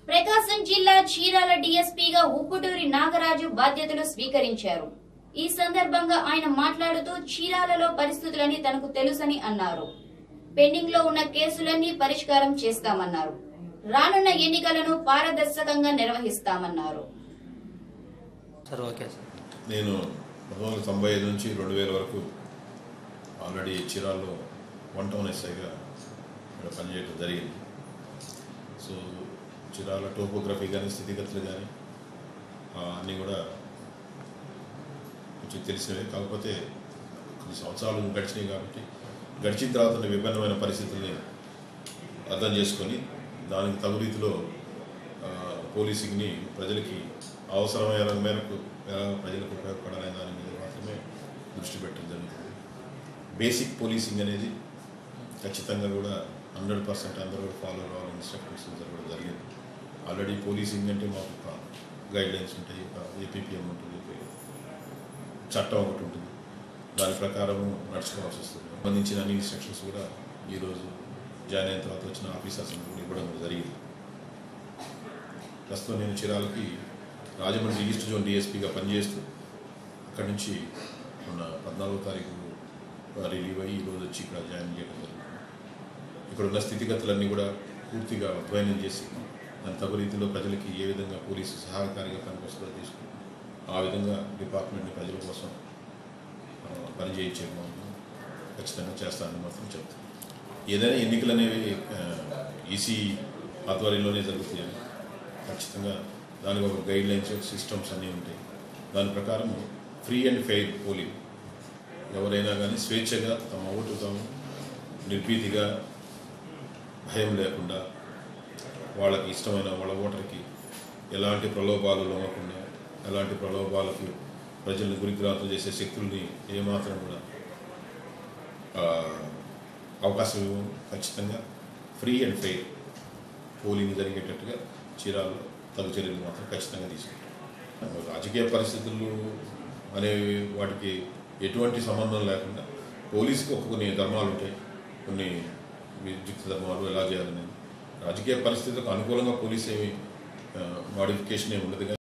ప్రకాశం జిల్లా చీరాల డీఎస్పీగా ఉప్పుటూరి నాగరాజు బాధ్యతలు స్వీకరించారు ఈ సందర్భంగా ఆయన మాట్లాడుతూ చీరాలలో పరిస్థితులని తనకు తెలుసని అన్నారు పెండింగ్ లో ఉన్న కేసులన్నీ పరిష్కారం చేస్తామన్నారు రానున్న ఎన్నికలను పారదర్శకంగా నిర్వహిస్తామన్నారు సార్ ఓకే సార్ నేను పంతొమ్మిది వందల తొంభై ఐదు నుంచి రెండు వేల వరకు ఆల్రెడీ చీరాల్లో వన్ టౌన్ ఎస్ఐగా ఇక్కడ పనిచేయడం జరిగింది సో చీరాల టోపోగ్రఫీ కానీ స్థితిగతులు కానీ అన్నీ కూడా కొంచెం తెలిసినవే కాకపోతే కొన్ని సంవత్సరాలు గడిచినాయి కాబట్టి గడిచిన తర్వాత ఉన్న విభిన్నమైన పరిస్థితుల్ని అర్థం చేసుకొని దానికి తగు రీతిలో ఆ, పోలీసింగ్ని ప్రజలకి అవసరమైన మేరకు ఎలా ప్రజలకు ఉపయోగపడాలనే దాని మీద మాత్రమే దృష్టి పెట్టడం జరుగుతుంది బేసిక్ పోలీసింగ్ అనేది ఖచ్చితంగా కూడా హండ్రెడ్ పర్సెంట్ అందరూ ఫాలో అవ్వాలని ఇన్స్ట్రక్షన్స్ జరగడం జరిగింది ఆల్రెడీ పోలీసింగ్ అంటే మాకు ఒక గైడ్ లైన్స్ ఉంటాయి ఒక ఏపీపీఎం ఉంటుంది చట్టం ఒకటి ఉంటుంది దాని ప్రకారం నడుచుకోవాల్సి వస్తుంది సంబంధించిన అన్ని ఇన్స్ట్రక్షన్స్ కూడా ఈరోజు జాయిన్ అయిన తర్వాత వచ్చిన ఆఫీసర్స్ కూడా ఇవ్వడం జరిగింది ప్రస్తుతం నేను చిరాలకి రాజమండ్రి ఈస్ట్ జోన్ డిఎస్పీగా పనిచేస్తూ అక్కడి నుంచి మొన్న పద్నాలుగో తారీఖు రిలీవ్ అయ్యి ఈరోజు వచ్చి ఇక్కడ జాయిన్ చేయడం జరిగింది ఇక్కడ ఉన్న స్థితిగతులన్నీ కూడా పూర్తిగా అధ్వయనం చేసి దాని తగు రీతిలో ప్రజలకి ఏ విధంగా పోలీసు సహాయకారిగా పనికొస్తుందో తీసుకుని ఆ విధంగా డిపార్ట్మెంట్ని ప్రజల కోసం ఆ, పనిచేయించే మనం ఖచ్చితంగా చేస్తానని మాత్రం చెప్తాను ఏదైనా ఎన్నికలు అనేవి ఈసీ ఆధ్వర్యంలోనే జరుగుతాయని ఖచ్చితంగా దానికి ఒక గైడ్ లైన్స్ సిస్టమ్స్ అన్నీ ఉంటాయి దాని ప్రకారం ఫ్రీ అండ్ ఫెయిర్ పోలింగ్ ఎవరైనా కానీ స్వేచ్ఛగా తమ ఓటు తాము నిర్భీతిగా భయం లేకుండా వాళ్ళకి ఇష్టమైన వాళ్ళ ఓటర్కి ఎలాంటి ప్రలోభాలు లొంగకుండా ఎలాంటి ప్రలోభాలకు ప్రజల్ని గురిగ్రాంతం చేసే శక్తుల్ని ఏమాత్రం కూడా ఆ, అవకాశం ఇవ్వం ఖచ్చితంగా ఫ్రీ అండ్ ఫెయిర్ పోలింగ్ జరిగేటట్టుగా చీరాల్లో తగు చర్యలు మాత్రం ఖచ్చితంగా తీసుకుంటాం రాజకీయ పరిస్థితులు అనేవి వాటికి ఎటువంటి సంబంధం లేకుండా పోలీసుకి ఒక కొన్ని ధర్మాలు ఉంటాయి కొన్ని విద్యుత్ ధర్మాలు ఎలా చేయాలనేది రాజకీయ పరిస్థితులకు అనుకూలంగా పోలీస్ ఏమి మాడిఫికేషన్ ఏమి ఉండదు కానీ